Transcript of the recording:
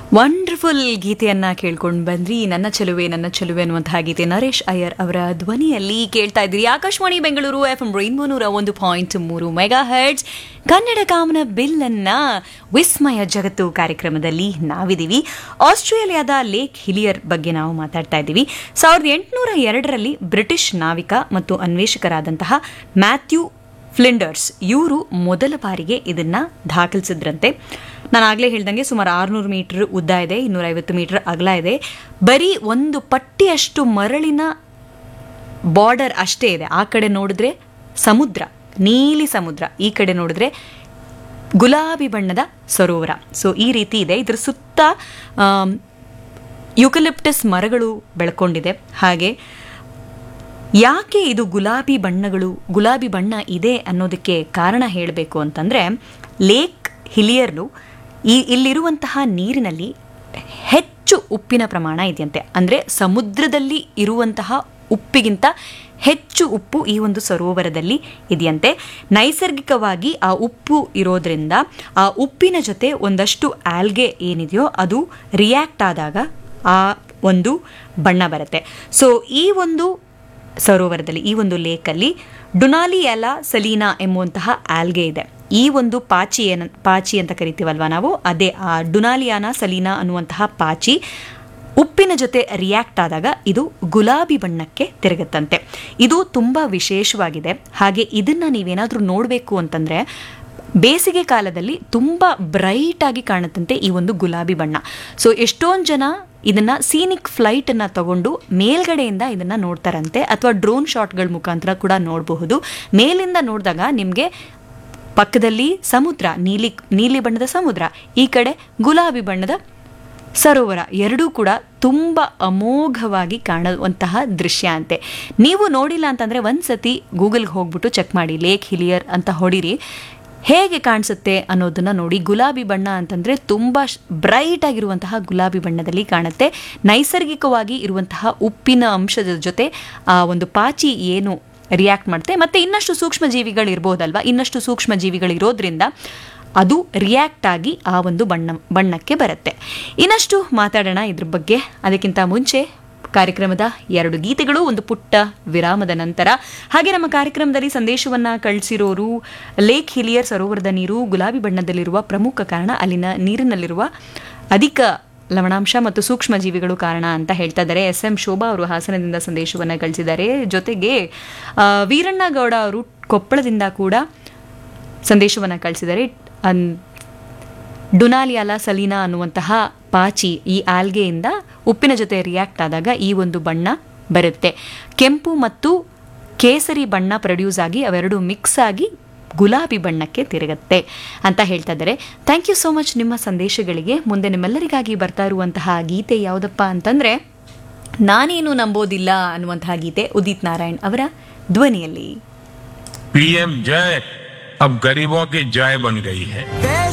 wonderful ಗೀತೆಯನ್ನ ಕೇಳ್ಕೊಂಡು ಬಂದ್ರಿ ನನ್ನ ಚೆಲುವೆ ನನ್ನ ಚೆಲುವೆ ಅನ್ನುವಂತಹ ಗೀತೆ ನರೇಶ್ ಅಯ್ಯರ್ ಅವರ ಧ್ವನಿಯಲ್ಲಿ ಕೇಳ್ತಾ ಇದ್ದೀರಿ Akashvani Bengaluru F M rainbow ನೂರ ಒಂದು ಪಾಯಿಂಟ್ ಮೂರು ಮೆಗಾ ಹರ್ಟ್ಸ್ ಕನ್ನಡ ಕಾಮನ ಬಿಲ್ಲನ್ನ ವಿಸ್ಮಯ ಜಗತ್ತು ಕಾರ್ಯಕ್ರಮದಲ್ಲಿ ನಾವಿದ್ದೀವಿ ಆಸ್ಟ್ರೇಲಿಯಾದ ಲೇಕ್ ಹಿಲಿಯರ್ ಬಗ್ಗೆ ನಾವು ಮಾತಾಡ್ತಾ ಇದ್ದೀವಿ ಸಾವಿರದ ಎಂಟುನೂರ ಎರಡರಲ್ಲಿ ಬ್ರಿಟಿಷ್ ನಾವಿಕ ಮತ್ತು ಅನ್ವೇಷಕರಾದಂತಹ ಮ್ಯಾಥ್ಯೂ ಫ್ಲಿಂಡರ್ಸ್ ಇವರು ಮೊದಲ ಬಾರಿಗೆ ಇದನ್ನ ದಾಖಲಿಸಿದ್ರಂತೆ ನಾನು ಆಗಲೇ ಹೇಳ್ದಂಗೆ ಸುಮಾರು ಆರುನೂರು ಮೀಟರ್ ಉದ್ದ ಇದೆ ಇನ್ನೂರೈವತ್ತು ಮೀಟರ್ ಅಗಲ ಇದೆ ಬರೀ ಒಂದು ಪಟ್ಟಿಯಷ್ಟು ಮರಳಿನ ಬಾರ್ಡರ್ ಅಷ್ಟೇ ಇದೆ ಆ ಕಡೆ ನೋಡಿದ್ರೆ ಸಮುದ್ರ ನೀಲಿ ಸಮುದ್ರ ಈ ಕಡೆ ನೋಡಿದ್ರೆ ಗುಲಾಬಿ ಬಣ್ಣದ ಸರೋವರ ಸೊ ಈ ರೀತಿ ಇದೆ ಇದ್ರ ಸುತ್ತ ಆಮ್, ಯುಕಲಿಪ್ಟಸ್ ಮರಗಳು ಬೆಳ್ಕೊಂಡಿದೆ ಹಾಗೆ ಯಾಕೆ ಇದು ಗುಲಾಬಿ ಬಣ್ಣಗಳು ಗುಲಾಬಿ ಬಣ್ಣ ಇದೆ ಅನ್ನೋದಕ್ಕೆ ಕಾರಣ ಹೇಳಬೇಕು ಅಂತಂದರೆ ಲೇಕ್ ಹಿಲಿಯರ್ನು ಈ ಇಲ್ಲಿರುವಂತಹ ನೀರಿನಲ್ಲಿ ಹೆಚ್ಚು ಉಪ್ಪಿನ ಪ್ರಮಾಣ ಇದೆಯಂತೆ ಅಂದರೆ ಸಮುದ್ರದಲ್ಲಿ ಇರುವಂತಹ ಉಪ್ಪಿಗಿಂತ ಹೆಚ್ಚು ಉಪ್ಪು ಈ ಒಂದು ಸರೋವರದಲ್ಲಿ ಇದೆಯಂತೆ ನೈಸರ್ಗಿಕವಾಗಿ ಆ ಉಪ್ಪು ಇರೋದ್ರಿಂದ ಆ ಉಪ್ಪಿನ ಜೊತೆ ಒಂದಷ್ಟು ಆಲ್ಗೆ ಏನಿದೆಯೋ ಅದು ರಿಯಾಕ್ಟ್ ಆದಾಗ ಆ ಒಂದು ಬಣ್ಣ ಬರುತ್ತೆ ಸೊ ಈ ಒಂದು ಸರೋವರದಲ್ಲಿ ಈ ಒಂದು ಲೇಕಲ್ಲಿ ಡುನಾಲಿಯಲ ಸಲೀನಾ ಎಂಬುವಂತಹ ಆಲ್ಗೆ ಇದೆ ಈ ಒಂದು ಪಾಚಿ ಏನ ಪಾಚಿ ಅಂತ ಕರಿತೀವಲ್ವಾ ನಾವು ಅದೇ ಆ ಡುನಾಲಿಯಾನ ಸಲೀನಾ ಅನ್ನುವಂತಹ ಪಾಚಿ ಉಪ್ಪಿನ ಜೊತೆ ರಿಯಾಕ್ಟ್ ಆದಾಗ ಇದು ಗುಲಾಬಿ ಬಣ್ಣಕ್ಕೆ ತಿರುಗುತ್ತಂತೆ ಇದು ತುಂಬ ವಿಶೇಷವಾಗಿದೆ ಹಾಗೆ ಇದನ್ನ ನೀವೇನಾದರೂ ನೋಡಬೇಕು ಅಂತಂದ್ರೆ ಬೇಸಿಗೆ ಕಾಲದಲ್ಲಿ ತುಂಬ ಬ್ರೈಟ್ ಆಗಿ ಕಾಣುತ್ತಂತೆ ಈ ಒಂದು ಗುಲಾಬಿ ಬಣ್ಣ ಸೊ ಎಷ್ಟೊಂದು ಜನ ಇದನ್ನ ಸೀನಿಕ್ ಫ್ಲೈಟ್ ಅನ್ನ ತಗೊಂಡು ಮೇಲ್ಗಡೆಯಿಂದ ಇದನ್ನ ನೋಡ್ತಾರಂತೆ ಅಥವಾ ಡ್ರೋನ್ ಶಾಟ್ಗಳ ಮುಖಾಂತರ ಕೂಡ ನೋಡಬಹುದು ಮೇಲಿಂದ ನೋಡಿದಾಗ ನಿಮಗೆ ಪಕ್ಕದಲ್ಲಿ ಸಮುದ್ರ ನೀಲಿ ನೀಲಿ ಬಣ್ಣದ ಸಮುದ್ರ ಈ ಕಡೆ ಗುಲಾಬಿ ಬಣ್ಣದ ಸರೋವರ ಎರಡೂ ಕೂಡ ತುಂಬ ಅಮೋಘವಾಗಿ ಕಾಣುವಂತಹ ದೃಶ್ಯ ಅಂತೆ ನೀವು ನೋಡಿಲ್ಲ ಅಂತಂದರೆ ಒಂದ್ಸತಿ ಗೂಗಲ್ಗೆ ಹೋಗ್ಬಿಟ್ಟು ಚೆಕ್ ಮಾಡಿ ಲೇಕ್ ಹಿಲಿಯರ್ ಅಂತ ಹೊಡಿರಿ ಹೇಗೆ ಕಾಣಿಸುತ್ತೆ ಅನ್ನೋದನ್ನ ನೋಡಿ ಗುಲಾಬಿ ಬಣ್ಣ ಅಂತಂದರೆ ತುಂಬ ಬ್ರೈಟ್ ಆಗಿರುವಂತಹ ಗುಲಾಬಿ ಬಣ್ಣದಲ್ಲಿ ಕಾಣುತ್ತೆ ನೈಸರ್ಗಿಕವಾಗಿ ಇರುವಂತಹ ಉಪ್ಪಿನ ಅಂಶದ ಜೊತೆ ಆ ಒಂದು ಪಾಚಿ ಏನು ರಿಯಾಕ್ಟ್ ಮಾಡುತ್ತೆ ಮತ್ತೆ ಇನ್ನಷ್ಟು ಸೂಕ್ಷ್ಮ ಜೀವಿಗಳು ಇರ್ಬೋದಲ್ವಾ ಇನ್ನಷ್ಟು ಸೂಕ್ಷ್ಮ ಜೀವಿಗಳು ಇರೋದ್ರಿಂದ ಅದು ರಿಯಾಕ್ಟ್ ಆಗಿ ಆ ಒಂದು ಬಣ್ಣ ಬಣ್ಣಕ್ಕೆ ಬರುತ್ತೆ ಇನ್ನಷ್ಟು ಮಾತಾಡೋಣ ಇದ್ರ ಬಗ್ಗೆ ಅದಕ್ಕಿಂತ ಮುಂಚೆ ಕಾರ್ಯಕ್ರಮದ ಎರಡು ಗೀತೆಗಳು ಒಂದು ಪುಟ್ಟ ವಿರಾಮದ ನಂತರ ಹಾಗೆ ನಮ್ಮ ಕಾರ್ಯಕ್ರಮದಲ್ಲಿ ಸಂದೇಶವನ್ನ ಕಳಿಸಿರೋರು ಲೇಕ್ ಹಿಲಿಯರ್ ಸರೋವರದ ನೀರು ಗುಲಾಬಿ ಬಣ್ಣದಲ್ಲಿರುವ ಪ್ರಮುಖ ಕಾರಣ ಅಲ್ಲಿನ ನೀರಿನಲ್ಲಿರುವ ಅಧಿಕ ಲವಣಾಂಶ ಮತ್ತು ಸೂಕ್ಷ್ಮ ಜೀವಿಗಳು ಕಾರಣ ಅಂತ ಹೇಳ್ತಾ ಇದ್ದಾರೆ ಎಸ್ ಎಂ ಶೋಭಾ ಅವರು ಹಾಸನದಿಂದ ಸಂದೇಶವನ್ನು ಕಳಿಸಿದ್ದಾರೆ ಜೊತೆಗೆ ಆ, ವೀರಣ್ಣ ಗೌಡ ಅವರು ಕೊಪ್ಪಳದಿಂದ ಕೂಡ ಸಂದೇಶವನ್ನು ಕಳಿಸಿದ್ದಾರೆ ಅನ್ ಡುನಾಲಿಯಾಲ ಸಲೀನಾ ಅನ್ನುವಂತಹ ಪಾಚಿ ಈ ಆಲ್ಗೆಯಿಂದ ಉಪ್ಪಿನ ಜೊತೆ ರಿಯಾಕ್ಟ್ ಆದಾಗ ಈ ಒಂದು ಬಣ್ಣ ಬರುತ್ತೆ ಕೆಂಪು ಮತ್ತು ಕೇಸರಿ ಬಣ್ಣ ಪ್ರೊಡ್ಯೂಸ್ ಆಗಿ ಅವೆರಡು ಮಿಕ್ಸ್ ಆಗಿ ಗುಲಾಬಿ ಬಣ್ಣಕ್ಕೆ ತಿರುಗುತ್ತೆ ಅಂತ ಹೇಳ್ತಾ ಇದ್ದಾರೆ ಥ್ಯಾಂಕ್ ಯು ಸೋ ಮಚ್ ನಿಮ್ಮ ಸಂದೇಶಗಳಿಗೆ ಮುಂದೆ ನಿಮ್ಮೆಲ್ಲರಿಗಾಗಿ ಬರ್ತಾ ಇರುವಂತಹ ಗೀತೆ ಯಾವುದಪ್ಪ ಅಂತಂದ್ರೆ ನಾನೇನು ನಂಬೋದಿಲ್ಲ ಅನ್ನುವಂತಹ ಗೀತೆ ಉದಿತ್ ನಾರಾಯಣ್ ಅವರ ಧ್ವನಿಯಲ್ಲಿ पीएम जय अब गरीबों की जय बन गई है